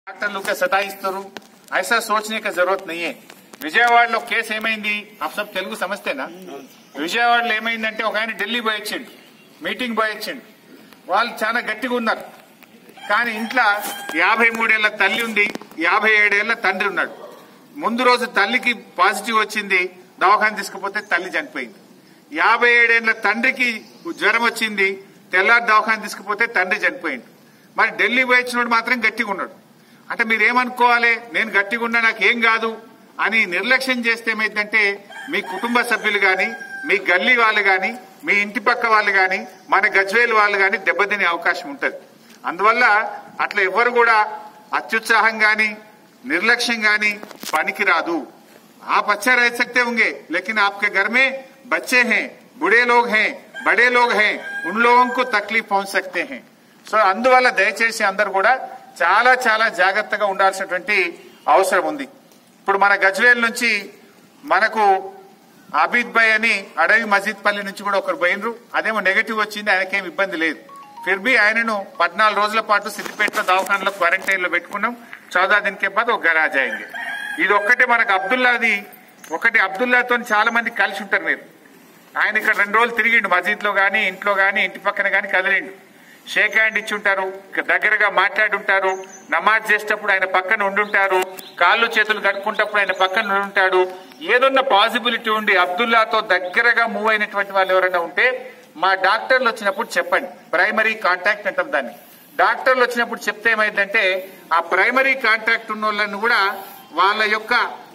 doctor लोग సతాయిస్తారు ऐसा सोचने का जरूरत नहीं है విజయవాడలో కేసు ఏమైంది आप सब తెలుగు సమస్తేనా విజయవాడలో ఏమైందంటే ఒక ఆయన ఢిల్లీ పోయి వచ్చిండు మీటింగ్ పోయి వచ్చిండు వాళ్ళు చాలా గట్టిగా ఉన్నారు కానీ ఇంట్లో యాభై మూడేళ్ల తల్లి ఉంది యాభై ఏడేళ్ల తండ్రి ఉన్నాడు ముందు రోజు తల్లికి పాజిటివ్ వచ్చింది దవాఖాన తీసుకుపోతే తల్లి చనిపోయింది యాభై ఏడేళ్ల తండ్రికి జ్వరం వచ్చింది తెల్లారి దవాఖాన తీసుకుపోతే తండ్రి చనిపోయింది మరి ఢిల్లీ పోయి వచ్చినోడు మాత్రం గట్టిగా ఉన్నాడు అంటే మీరు ఏమనుకోవాలి నేను గట్టిగా ఉన్నా నాకు ఏం కాదు అని నిర్లక్ష్యం చేస్తే ఏమైందంటే మీ కుటుంబ సభ్యులు గాని మీ గల్లీ వాళ్ళు గాని మీ ఇంటి పక్క వాళ్ళు గాని మన గజ్వేల్ వాళ్ళు గాని దెబ్బతినే అవకాశం ఉంటది అందువల్ల అట్లా ఎవరు కూడా అత్యుత్సాహం గాని నిర్లక్ష్యం గాని పనికి రాదు आप अच्छा रह सकते होंगे लेकिन आपके घर में बच्चे हैं बूढ़े लोग हैं बड़े लोग हैं उन लोगों को तकलीफ पहुंच सकते हैं సో అందువల్ల దయచేసి అందరు కూడా చాలా చాలా జాగ్రత్తగా ఉండాల్సినటువంటి అవసరం ఉంది ఇప్పుడు మన గజ్వేల్ నుంచి మనకు అబీద్ భాయ్ అని అడవి మజీద్ పల్లి నుంచి కూడా ఒకరు పోయినరు అదేమో నెగటివ్ వచ్చింది ఆయనకేం ఇబ్బంది లేదు ఫిర్ బి ఆయనను పద్నాలుగు రోజుల పాటు సిద్దిపేట దవాఖానలో క్వారంటైన్ లో పెట్టుకున్నాం చౌదా దిన్ కే బాద్ ఒక గరాజ్ అయింది ఇది ఒక్కటే మనకు అబ్దుల్లాది ఒకటి అబ్దుల్లాతో చాలా మంది కలిసి ఉంటారు మీరు ఆయన ఇక్కడ రెండు రోజులు తిరిగిండు మసీద్ లో గానీ ఇంట్లో గానీ ఇంటి పక్కన గానీ కదిలిండు షేక్ హ్యాండ్ ఇచ్చి ఉంటారు దగ్గరగా మాట్లాడి ఉంటారు నమాజ్ చేసేటప్పుడు ఆయన పక్కన ఉండుంటారు కాళ్ళు చేతులు కట్టుకుంటప్పుడు ఆయన పక్కన ఉండుంటాడు ఏదన్నా పాసిబిలిటీ ఉండి అబ్దుల్లాతో దగ్గరగా మూవ్ అయినటువంటి వాళ్ళు ఎవరైనా ఉంటే మా డాక్టర్లు వచ్చినప్పుడు చెప్పండి ప్రైమరీ కాంటాక్ట్ అంటాం దాన్ని డాక్టర్లు వచ్చినప్పుడు చెప్తే ఏమైందంటే ఆ ప్రైమరీ కాంటాక్ట్ ఉన్న వాళ్ళని కూడా వాళ్ళ యొక్క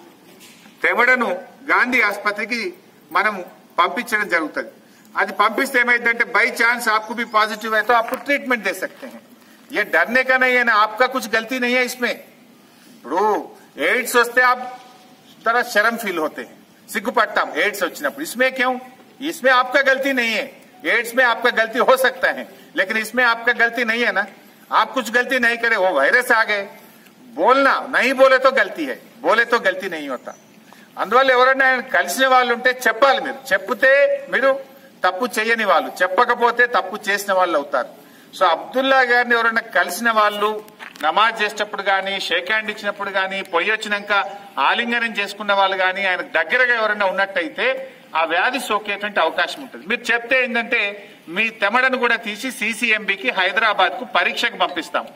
తెవడను గాంధీ ఆసుపత్రికి మనం పంపించడం జరుగుతుంది అది పంపిస్తే ఏమైందంటే బై चांस आपको भी पॉजिटिव है तो आपको ट्रीटमेंट दे सकते हैं ये डरने का नहीं है ना आपका कुछ गलती नहीं है इसमें ఇప్పుడు ఎయిడ్స్ వస్తే आप तरह शर्म फील होते हैं సిగ్గుపడతాం ఎయిడ్స్ వచ్చినప్పుడు इसमें क्यों इसमें आपका गलती नहीं है एड्स में आपका गलती हो सकता है लेकिन इसमें आपका गलती नहीं है ना आप कुछ गलती नहीं करे वो वायरस आ गए बोलना नहीं बोले तो गलती है बोले तो गलती नहीं होता అందువల్ల ఎవరైనా కలిసిన వాళ్ళు ఉంటే చెప్పాలి మీరు చెప్తే మీరు తప్పు చేయని వాళ్ళు చెప్పకపోతే తప్పు చేసిన వాళ్ళు అవుతారు సో అబ్దుల్లా గారిని ఎవరైనా కలిసిన వాళ్ళు నమాజ్ చేసేటప్పుడు గాని షేక్ హ్యాండ్ ఇచ్చినప్పుడు గాని పొయ్యి వచ్చినాక ఆలింగనం చేసుకున్న వాళ్ళు గాని ఆయన దగ్గరగా ఎవరైనా ఉన్నట్టయితే ఆ వ్యాధి సోకేటువంటి అవకాశం ఉంటుంది మీరు చెప్తే ఏంటంటే మీ తెమడను కూడా తీసి సీసీఎంబీకి హైదరాబాద్ కు పరీక్షకు పంపిస్తాం